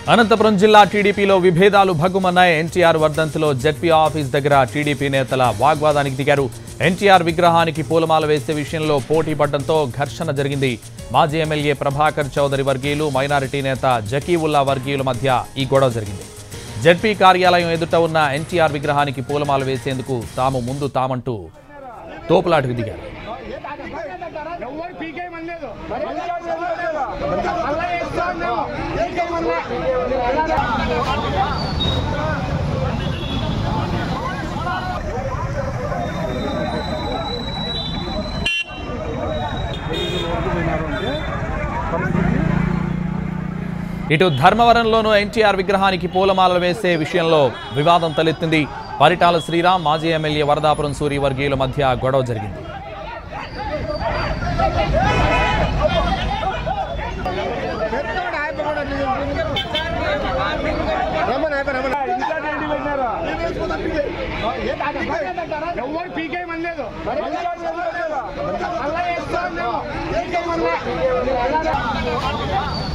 అనంతపురం జిల్లా టీడీపీలో విభేదాలు భగ్గుమన్నాయి ఎన్టీఆర్ వర్ధంతిలో జెడ్పీ ఆఫీస్ దగ్గర టీడీపీ నేతల వాగ్వాదానికి దిగారు ఎన్టీఆర్ విగ్రహానికి పూలమాల వేసే విషయంలో పోటీ పడడంతో ఘర్షణ జరిగింది మాజీ ఎమ్మెల్యే ప్రభాకర్ చౌదరి వర్గీయులు మైనారిటీ నేత జకీవుల్లా వర్గీయుల మధ్య ఈ గొడవ జరిగింది జెడ్పీ కార్యాలయం ఎదుట ఉన్న ఎన్టీఆర్ విగ్రహానికి పూలమాల వేసేందుకు తాము ముందు తామంటూ తోపులాటకు దిగారు ఎవరు పీకే మనలేదు మళ్ళా వేస్తా ఉన్నాము పీకే మనలే. ఇటు ధర్మవరంలోనూ ఎన్టీఆర్ విగ్రహానికి పూలమాలలు వేసే విషయంలో వివాదం తలెత్తింది పరిటాల శ్రీరామ్ మాజీ ఎమ్మెల్యే వరదాపురం సూరి వర్గీయుల మధ్య గొడవ జరిగింది ఎవరు పీకే మనలేదు మళ్ళా వేస్తా ఉన్నాము పీకే మనలే.